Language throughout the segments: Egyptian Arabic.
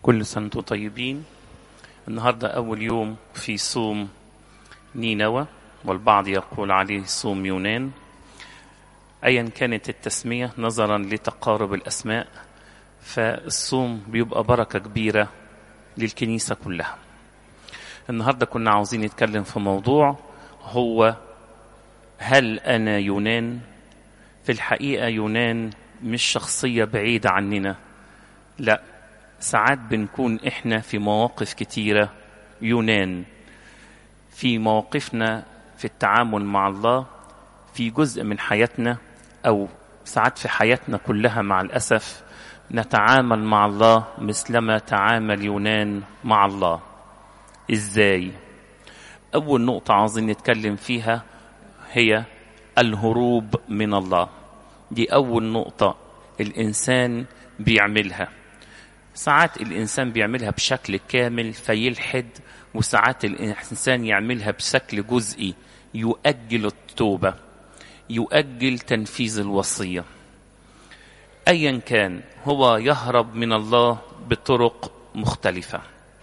كل سنة وانتم طيبين النهاردة أول يوم في صوم نينوى والبعض يقول عليه صوم يونان أيا كانت التسمية نظرا لتقارب الأسماء فالصوم بيبقى بركة كبيرة للكنيسة كلها النهاردة كنا عاوزين نتكلم في موضوع هو هل أنا يونان في الحقيقة يونان مش شخصية بعيدة عننا لا ساعات بنكون احنا في مواقف كتيرة يونان في مواقفنا في التعامل مع الله في جزء من حياتنا او ساعات في حياتنا كلها مع الاسف نتعامل مع الله مثلما تعامل يونان مع الله ازاي اول نقطه عاوزين نتكلم فيها هي الهروب من الله دي اول نقطه الانسان بيعملها ساعات الإنسان بيعملها بشكل كامل فيلحد وساعات الإنسان يعملها بشكل جزئي يؤجل التوبة يؤجل تنفيذ الوصية أيا كان هو يهرب من الله بطرق مختلفة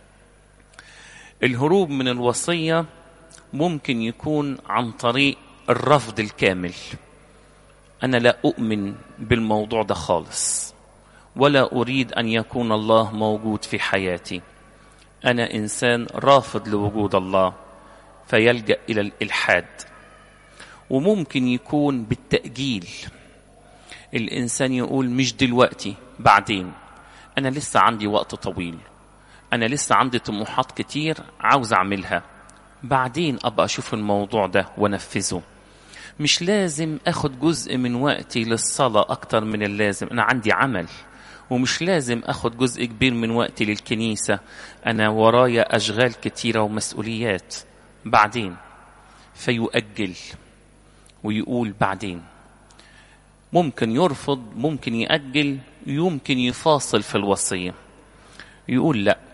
الهروب من الوصية ممكن يكون عن طريق الرفض الكامل أنا لا أؤمن بالموضوع ده خالص ولا اريد ان يكون الله موجود في حياتي انا انسان رافض لوجود الله فيلجا الى الالحاد وممكن يكون بالتاجيل الانسان يقول مش دلوقتي بعدين انا لسه عندي وقت طويل انا لسه عندي طموحات كتير عاوز اعملها بعدين ابقى اشوف الموضوع ده وانفذه مش لازم اخد جزء من وقتي للصلاه اكتر من اللازم انا عندي عمل ومش لازم اخد جزء كبير من وقتي للكنيسة انا ورايا اشغال كتيرة ومسؤوليات بعدين فيؤجل ويقول بعدين ممكن يرفض ممكن يأجل يمكن يفاصل في الوصية يقول لا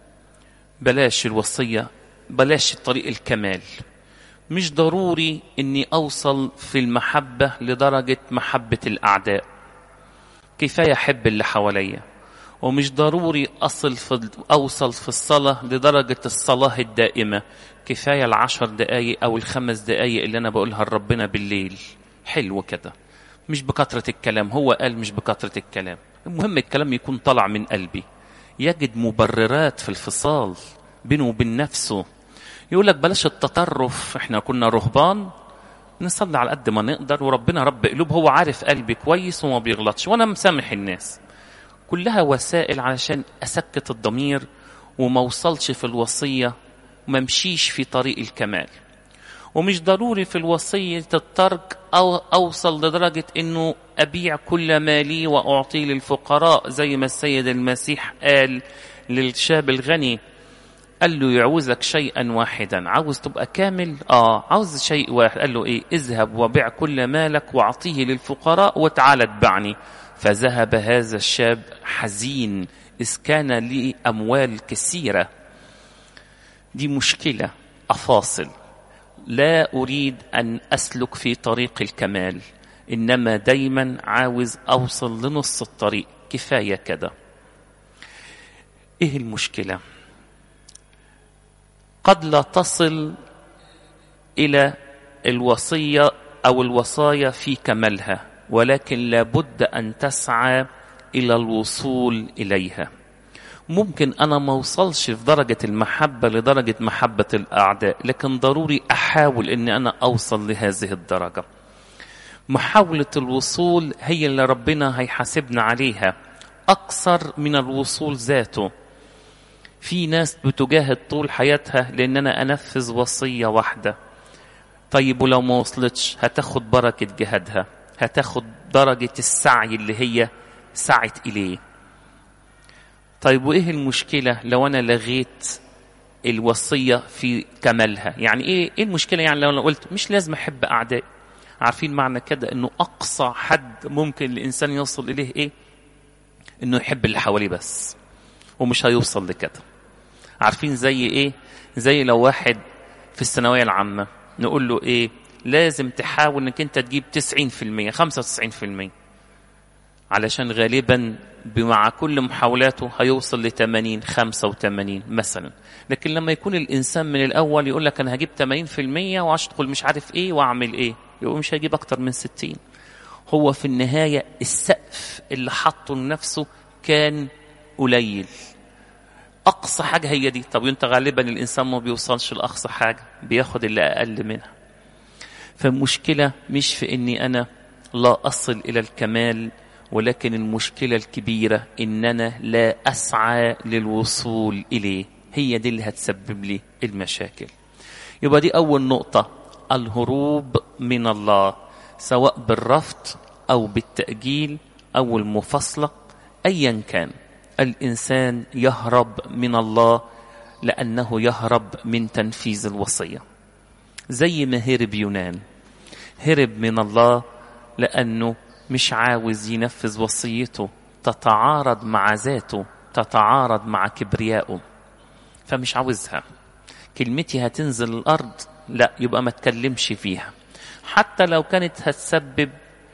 بلاش الوصية بلاش طريق الكمال مش ضروري اني اوصل في المحبة لدرجة محبة الاعداء كفايه احب اللي حواليا ومش ضروري اصل في اوصل في الصلاه لدرجه الصلاه الدائمه كفايه العشر دقايق او الخمس دقايق اللي انا بقولها لربنا بالليل حلو كده مش بكثره الكلام هو قال مش بكثره الكلام المهم الكلام يكون طلع من قلبي يجد مبررات في الفصال بينه وبين نفسه يقول لك بلاش التطرف احنا كنا رهبان نصلي على قد ما نقدر وربنا رب قلوب هو عارف قلبي كويس وما بيغلطش وانا مسامح الناس كلها وسائل علشان اسكت الضمير وما اوصلش في الوصيه وما امشيش في طريق الكمال ومش ضروري في الوصية الترك أو أوصل لدرجة أنه أبيع كل مالي وأعطيه للفقراء زي ما السيد المسيح قال للشاب الغني قال له يعوزك شيئا واحدا عاوز تبقى كامل اه عاوز شيء واحد قال له ايه اذهب وبيع كل مالك واعطيه للفقراء وتعال اتبعني فذهب هذا الشاب حزين اذ كان لي اموال كثيره دي مشكله افاصل لا اريد ان اسلك في طريق الكمال انما دايما عاوز اوصل لنص الطريق كفايه كده ايه المشكله قد لا تصل الى الوصيه او الوصايا في كمالها ولكن لابد ان تسعى الى الوصول اليها ممكن انا ما اوصلش في درجه المحبه لدرجه محبه الاعداء لكن ضروري احاول ان انا اوصل لهذه الدرجه محاوله الوصول هي اللي ربنا هيحاسبنا عليها اكثر من الوصول ذاته في ناس بتجاهد طول حياتها لان انا انفذ وصيه واحده طيب ولو ما وصلتش هتاخد بركه جهادها هتاخد درجه السعي اللي هي سعت اليه طيب وايه المشكله لو انا لغيت الوصيه في كمالها يعني ايه ايه المشكله يعني لو انا قلت مش لازم احب اعدائي عارفين معنى كده انه اقصى حد ممكن الانسان يوصل اليه ايه انه يحب اللي حواليه بس ومش هيوصل لكده عارفين زي ايه زي لو واحد في الثانويه العامه نقول له ايه لازم تحاول انك انت تجيب 90% 95% علشان غالبا مع كل محاولاته هيوصل ل 80 85 مثلا لكن لما يكون الانسان من الاول يقول لك انا هجيب 80% واشتغل مش عارف ايه واعمل ايه يقول مش هيجيب اكتر من 60 هو في النهايه السقف اللي حطه لنفسه كان قليل اقصى حاجه هي دي طب انت غالبا الانسان ما بيوصلش لاقصى حاجه بياخد اللي اقل منها فالمشكله مش في اني انا لا اصل الى الكمال ولكن المشكله الكبيره ان انا لا اسعى للوصول اليه هي دي اللي هتسبب لي المشاكل يبقى دي اول نقطه الهروب من الله سواء بالرفض او بالتاجيل او المفاصله ايا كان الانسان يهرب من الله لانه يهرب من تنفيذ الوصيه زي ما هرب يونان هرب من الله لانه مش عاوز ينفذ وصيته تتعارض مع ذاته تتعارض مع كبريائه فمش عاوزها كلمتي هتنزل الارض لا يبقى ما تكلمش فيها حتى لو كانت هتسبب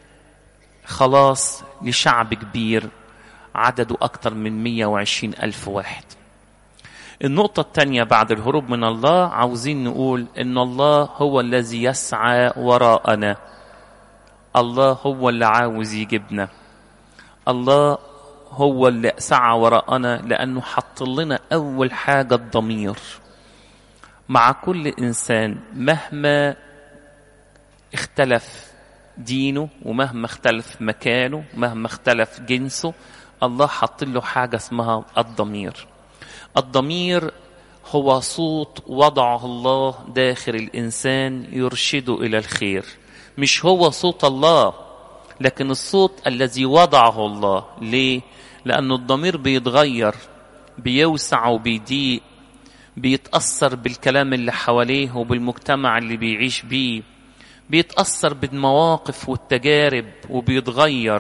خلاص لشعب كبير عدده أكثر من 120 ألف واحد النقطة الثانية بعد الهروب من الله عاوزين نقول إن الله هو الذي يسعى وراءنا الله هو اللي عاوز يجيبنا الله هو اللي سعى وراءنا لأنه حط لنا أول حاجة الضمير مع كل إنسان مهما اختلف دينه ومهما اختلف مكانه مهما اختلف جنسه الله حط له حاجة اسمها الضمير الضمير هو صوت وضعه الله داخل الإنسان يرشده إلى الخير مش هو صوت الله لكن الصوت الذي وضعه الله ليه؟ لأن الضمير بيتغير بيوسع وبيضيق بيتأثر بالكلام اللي حواليه وبالمجتمع اللي بيعيش بيه بيتأثر بالمواقف والتجارب وبيتغير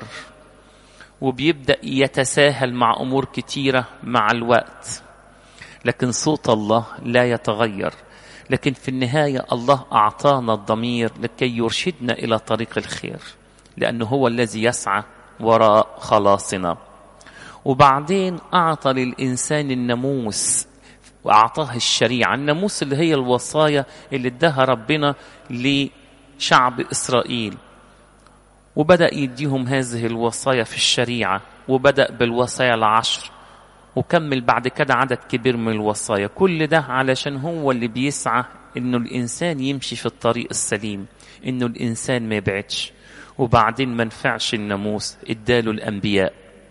وبيبدأ يتساهل مع أمور كتيرة مع الوقت لكن صوت الله لا يتغير لكن في النهاية الله أعطانا الضمير لكي يرشدنا إلى طريق الخير لأنه هو الذي يسعى وراء خلاصنا وبعدين أعطى للإنسان الناموس وأعطاه الشريعة الناموس اللي هي الوصايا اللي اداها ربنا لشعب إسرائيل وبدأ يديهم هذه الوصايا في الشريعة وبدأ بالوصايا العشر وكمل بعد كده عدد كبير من الوصايا كل ده علشان هو اللي بيسعى انه الانسان يمشي في الطريق السليم انه الانسان ما يبعدش وبعدين ما نفعش الناموس اداله الانبياء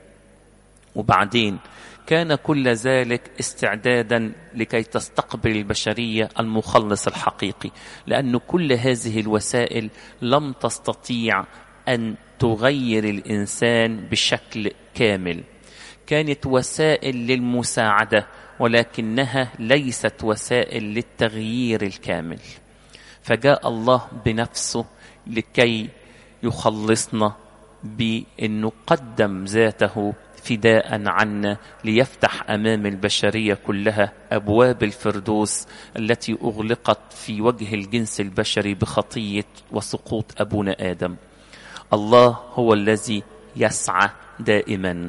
وبعدين كان كل ذلك استعدادا لكي تستقبل البشريه المخلص الحقيقي لان كل هذه الوسائل لم تستطيع ان تغير الانسان بشكل كامل كانت وسائل للمساعده ولكنها ليست وسائل للتغيير الكامل فجاء الله بنفسه لكي يخلصنا بانه قدم ذاته فداء عنا ليفتح امام البشريه كلها ابواب الفردوس التي اغلقت في وجه الجنس البشري بخطيه وسقوط ابونا ادم الله هو الذي يسعى دائما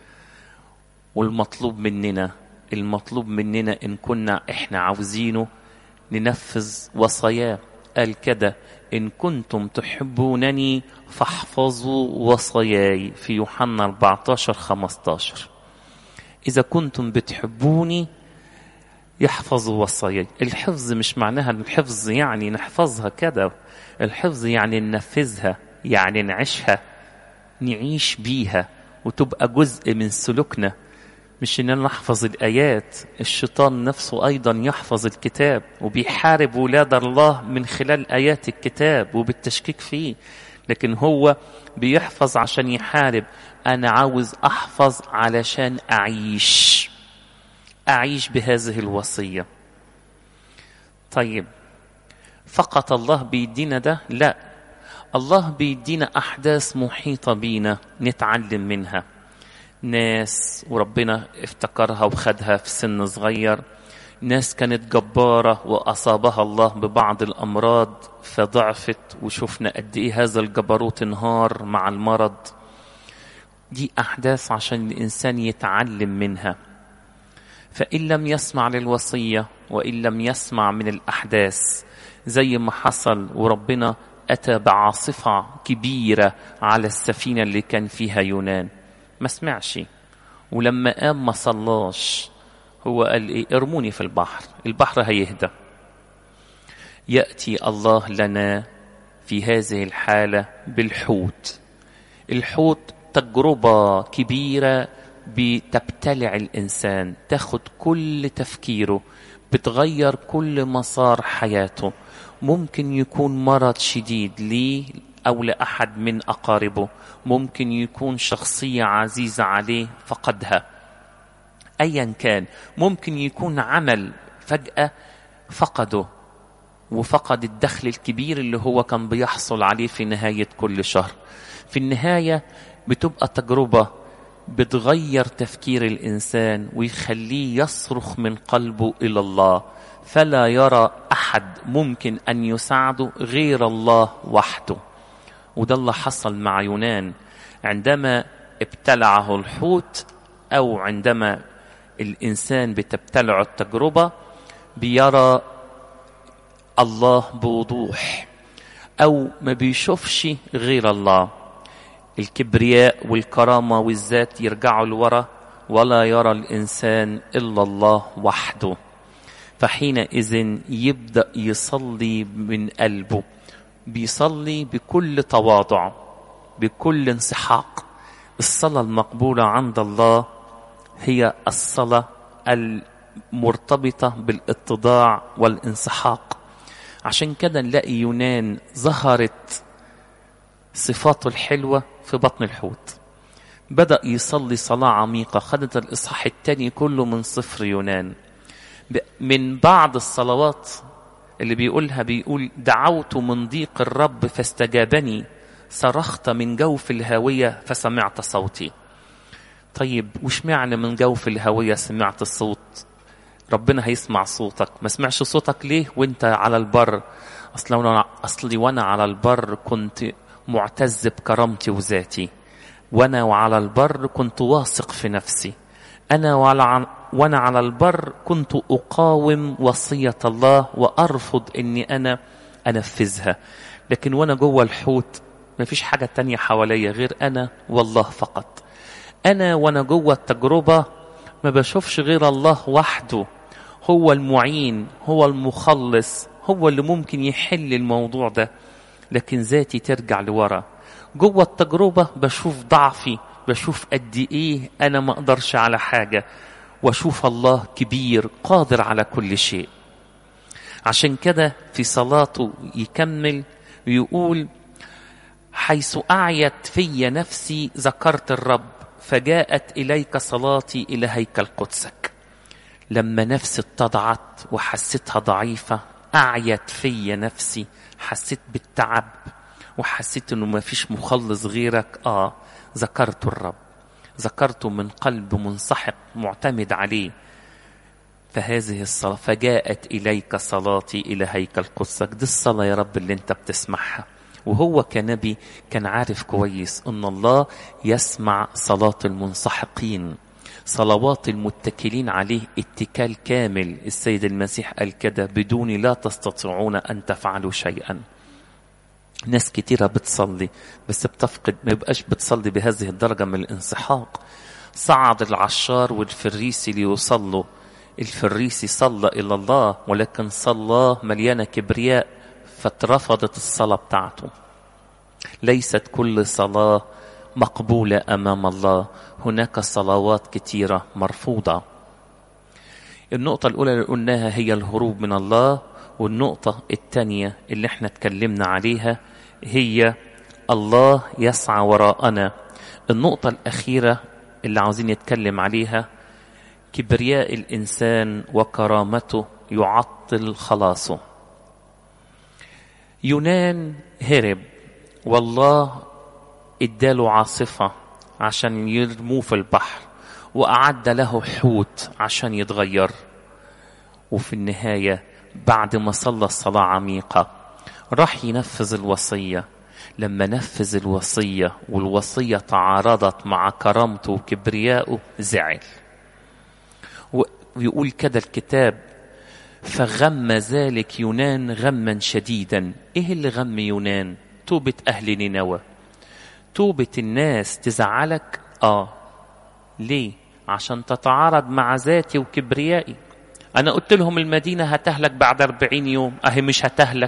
والمطلوب مننا المطلوب مننا ان كنا احنا عاوزينه ننفذ وصاياه قال كده ان كنتم تحبونني فاحفظوا وصاياي في يوحنا 14 15 اذا كنتم بتحبوني يحفظوا وصاياي الحفظ مش معناها الحفظ يعني نحفظها كده الحفظ يعني ننفذها يعني نعيشها نعيش بيها وتبقى جزء من سلوكنا مش اننا نحفظ الايات الشيطان نفسه ايضا يحفظ الكتاب وبيحارب ولاد الله من خلال ايات الكتاب وبالتشكيك فيه لكن هو بيحفظ عشان يحارب انا عاوز احفظ علشان اعيش اعيش بهذه الوصيه طيب فقط الله بيدينا ده لا الله بيدينا احداث محيطه بينا نتعلم منها ناس وربنا افتكرها وخدها في سن صغير ناس كانت جبارة وأصابها الله ببعض الأمراض فضعفت وشفنا قد إيه هذا الجبروت انهار مع المرض دي أحداث عشان الإنسان يتعلم منها فإن لم يسمع للوصية وإن لم يسمع من الأحداث زي ما حصل وربنا أتى بعاصفة كبيرة على السفينة اللي كان فيها يونان ما سمعش ولما قام ما صلاش هو قال إيه ارموني في البحر البحر هيهدى يأتي الله لنا في هذه الحالة بالحوت الحوت تجربة كبيرة بتبتلع الإنسان تاخد كل تفكيره بتغير كل مسار حياته ممكن يكون مرض شديد ليه أو لأحد من أقاربه ممكن يكون شخصية عزيزة عليه فقدها أيا كان ممكن يكون عمل فجأة فقده وفقد الدخل الكبير اللي هو كان بيحصل عليه في نهاية كل شهر في النهاية بتبقى تجربة بتغير تفكير الإنسان ويخليه يصرخ من قلبه إلى الله فلا يرى أحد ممكن أن يساعده غير الله وحده وده اللي حصل مع يونان عندما ابتلعه الحوت أو عندما الإنسان بتبتلع التجربة بيرى الله بوضوح أو ما بيشوفش غير الله الكبرياء والكرامة والذات يرجعوا لورا ولا يرى الإنسان إلا الله وحده فحينئذ يبدأ يصلي من قلبه بيصلي بكل تواضع بكل انسحاق الصلاة المقبولة عند الله هي الصلاة المرتبطة بالاتضاع والانسحاق عشان كده نلاقي يونان ظهرت صفاته الحلوة في بطن الحوت بدأ يصلي صلاة عميقة خدت الإصحاح الثاني كله من صفر يونان من بعض الصلوات اللي بيقولها بيقول دعوت من ضيق الرب فاستجابني صرخت من جوف الهاوية فسمعت صوتي طيب وش معنى من جوف الهاوية سمعت الصوت ربنا هيسمع صوتك ما سمعش صوتك ليه وانت على البر اصل وانا اصلي وانا على البر كنت معتز بكرامتي وذاتي وانا وعلى البر كنت واثق في نفسي انا وعلى وانا على البر كنت اقاوم وصيه الله وارفض اني انا انفذها لكن وانا جوه الحوت ما فيش حاجه تانية حواليا غير انا والله فقط انا وانا جوه التجربه ما بشوفش غير الله وحده هو المعين هو المخلص هو اللي ممكن يحل الموضوع ده لكن ذاتي ترجع لورا جوه التجربة بشوف ضعفي بشوف قد ايه انا ما اقدرش على حاجة واشوف الله كبير قادر على كل شيء عشان كده في صلاته يكمل ويقول حيث أعيت في نفسي ذكرت الرب فجاءت إليك صلاتي إلى هيكل قدسك لما نفسي اتضعت وحسيتها ضعيفة أعيت في نفسي حسيت بالتعب وحسيت انه ما فيش مخلص غيرك اه ذكرت الرب ذكرته من قلب منسحق معتمد عليه فهذه الصلاة فجاءت إليك صلاتي إلى هيكل قدسك دي الصلاة يا رب اللي انت بتسمعها وهو كنبي كان عارف كويس ان الله يسمع صلاة المنسحقين صلوات المتكلين عليه اتكال كامل السيد المسيح قال كده بدوني لا تستطيعون ان تفعلوا شيئا ناس كتيرة بتصلي بس بتفقد ما يبقاش بتصلي بهذه الدرجة من الانسحاق صعد العشار والفريسي ليصلوا الفريسي صلى إلى الله ولكن صلى مليانة كبرياء فاترفضت الصلاة بتاعته ليست كل صلاة مقبولة أمام الله هناك صلوات كثيرة مرفوضة النقطة الأولى اللي قلناها هي الهروب من الله والنقطة الثانية اللي احنا اتكلمنا عليها هي الله يسعى وراءنا النقطة الأخيرة اللي عاوزين نتكلم عليها كبرياء الإنسان وكرامته يعطل خلاصه يونان هرب والله اداله عاصفة عشان يرموه في البحر وأعد له حوت عشان يتغير وفي النهاية بعد ما صلى الصلاة عميقة راح ينفذ الوصية لما نفذ الوصية والوصية تعارضت مع كرامته وكبريائه زعل ويقول كده الكتاب فغم ذلك يونان غما شديدا ايه اللي غم يونان توبة اهل نينوى توبة الناس تزعلك اه ليه عشان تتعارض مع ذاتي وكبريائي انا قلت لهم المدينة هتهلك بعد أربعين يوم اهي مش هتهلك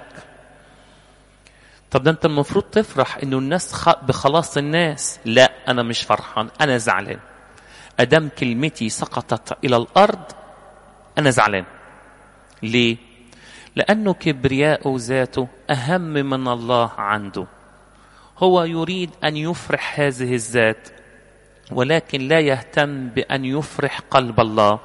طب ده انت المفروض تفرح انه الناس بخلاص الناس لا انا مش فرحان انا زعلان ادم كلمتي سقطت الى الارض انا زعلان ليه لانه كبرياء ذاته اهم من الله عنده هو يريد ان يفرح هذه الذات ولكن لا يهتم بان يفرح قلب الله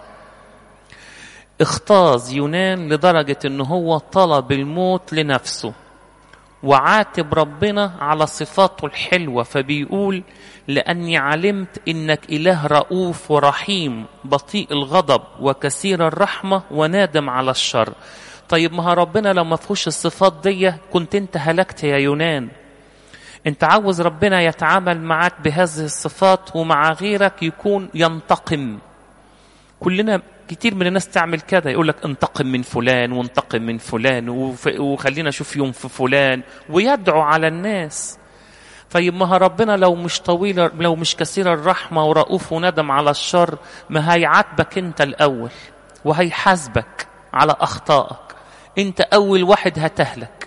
اختاز يونان لدرجه انه هو طلب الموت لنفسه وعاتب ربنا على صفاته الحلوة فبيقول لأني علمت إنك إله رؤوف ورحيم بطيء الغضب وكثير الرحمة ونادم على الشر طيب ما ربنا لو ما فيهوش الصفات دي كنت انت هلكت يا يونان انت عاوز ربنا يتعامل معك بهذه الصفات ومع غيرك يكون ينتقم كلنا كتير من الناس تعمل كده يقول لك انتقم من فلان وانتقم من فلان وخلينا اشوف يوم في فلان ويدعو على الناس طيب ما ربنا لو مش طويل لو مش كثير الرحمة ورؤوف وندم على الشر ما هيعاتبك انت الأول وهيحاسبك على أخطائك انت أول واحد هتهلك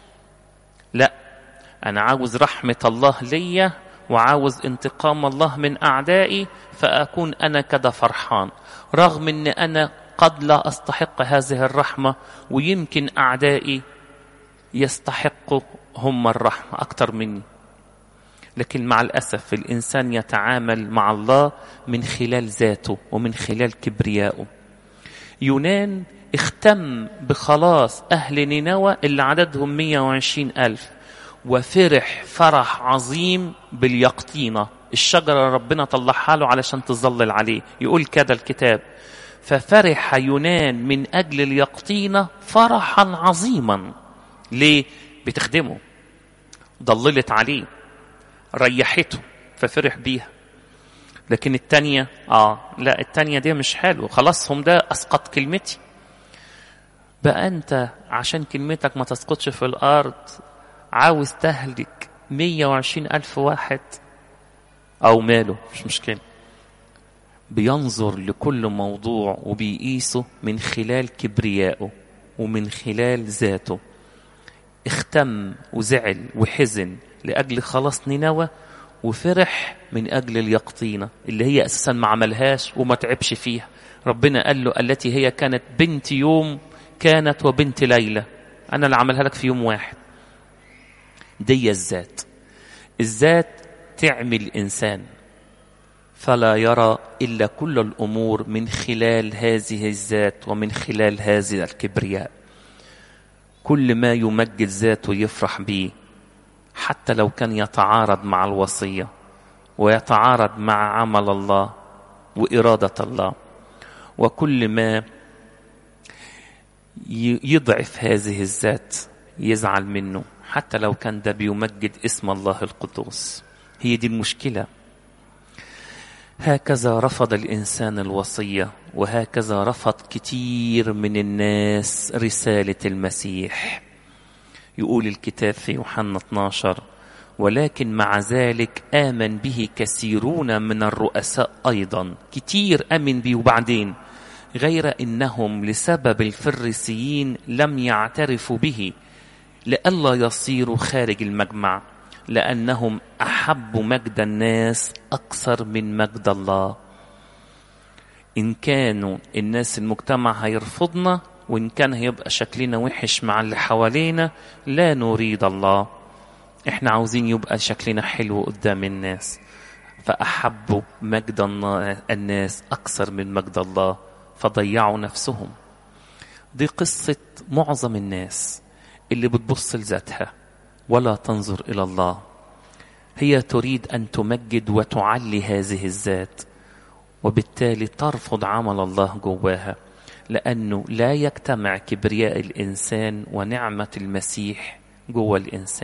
لا أنا عاوز رحمة الله ليا وعاوز انتقام الله من أعدائي فأكون أنا كده فرحان رغم أن أنا قد لا أستحق هذه الرحمة ويمكن أعدائي يستحقوا هم الرحمة أكثر مني لكن مع الأسف الإنسان يتعامل مع الله من خلال ذاته ومن خلال كبريائه يونان اختم بخلاص أهل نينوى اللي عددهم 120 ألف وفرح فرح عظيم باليقطينة الشجرة ربنا طلعها له علشان تظلل عليه يقول كده الكتاب ففرح يونان من أجل اليقطينة فرحا عظيما ليه؟ بتخدمه ضللت عليه ريحته ففرح بيها لكن التانية آه لا التانية دي مش حلو خلاص هم ده أسقط كلمتي بقى أنت عشان كلمتك ما تسقطش في الأرض عاوز تهلك 120 ألف واحد أو ماله مش مشكلة بينظر لكل موضوع وبيقيسه من خلال كبريائه ومن خلال ذاته اختم وزعل وحزن لأجل خلاص نينوى وفرح من أجل اليقطينة اللي هي أساسا ما عملهاش وما تعبش فيها ربنا قال له التي هي كانت بنت يوم كانت وبنت ليلة أنا اللي عملها لك في يوم واحد دي الذات الذات تعمل إنسان فلا يرى إلا كل الأمور من خلال هذه الذات ومن خلال هذه الكبرياء كل ما يمجد ذاته يفرح به حتى لو كان يتعارض مع الوصية ويتعارض مع عمل الله وإرادة الله وكل ما يضعف هذه الذات يزعل منه حتى لو كان ده بيمجد اسم الله القدوس هي دي المشكلة هكذا رفض الإنسان الوصية وهكذا رفض كتير من الناس رسالة المسيح يقول الكتاب في يوحنا 12 ولكن مع ذلك آمن به كثيرون من الرؤساء أيضا كتير آمن به وبعدين غير إنهم لسبب الفريسيين لم يعترفوا به لئلا يصيروا خارج المجمع لأنهم أحبوا مجد الناس أكثر من مجد الله إن كانوا الناس المجتمع هيرفضنا وإن كان هيبقى شكلنا وحش مع اللي حوالينا لا نريد الله إحنا عاوزين يبقى شكلنا حلو قدام الناس فأحبوا مجد الناس أكثر من مجد الله فضيعوا نفسهم دي قصة معظم الناس اللي بتبص لذاتها ولا تنظر الى الله هي تريد ان تمجد وتعلي هذه الذات وبالتالي ترفض عمل الله جواها لانه لا يجتمع كبرياء الانسان ونعمه المسيح جوه الانسان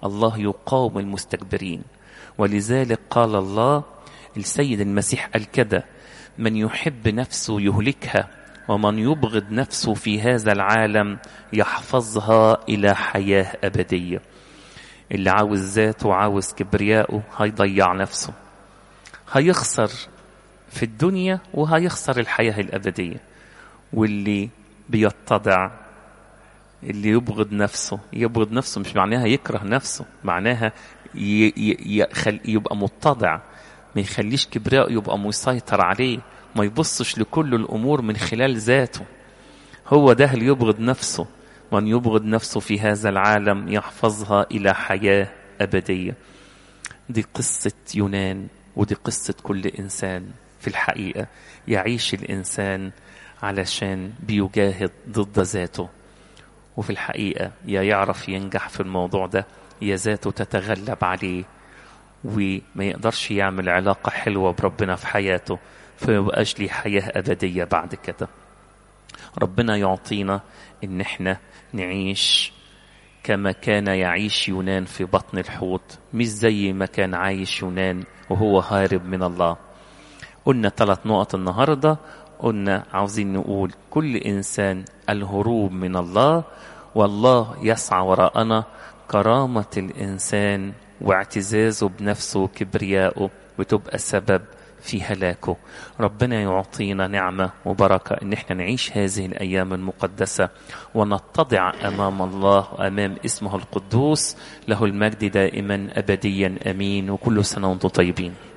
الله يقاوم المستكبرين ولذلك قال الله السيد المسيح قال كده من يحب نفسه يهلكها ومن يبغض نفسه في هذا العالم يحفظها إلى حياة أبدية اللي عاوز ذاته وعاوز كبرياءه هيضيع نفسه هيخسر في الدنيا وهيخسر الحياة الأبدية واللي بيتضع اللي يبغض نفسه يبغض نفسه مش معناها يكره نفسه معناها ي ي يخل يبقى متضع ما يخليش كبرياء يبقى مسيطر عليه ما يبصش لكل الأمور من خلال ذاته هو ده اللي يبغض نفسه من يبغض نفسه في هذا العالم يحفظها إلى حياة أبدية دي قصة يونان ودي قصة كل إنسان في الحقيقة يعيش الإنسان علشان بيجاهد ضد ذاته وفي الحقيقة يا يعرف ينجح في الموضوع ده يا ذاته تتغلب عليه وما يقدرش يعمل علاقة حلوة بربنا في حياته فما يبقاش ليه حياة أبدية بعد كده ربنا يعطينا إن احنا نعيش كما كان يعيش يونان في بطن الحوت مش زي ما كان عايش يونان وهو هارب من الله قلنا ثلاث نقط النهارده قلنا عاوزين نقول كل انسان الهروب من الله والله يسعى وراءنا كرامه الانسان واعتزازه بنفسه وكبريائه وتبقى سبب في هلاكه ربنا يعطينا نعمة وبركة ان احنا نعيش هذه الايام المقدسة ونتضع امام الله امام اسمه القدوس له المجد دائما ابديا امين وكل سنة وانتم طيبين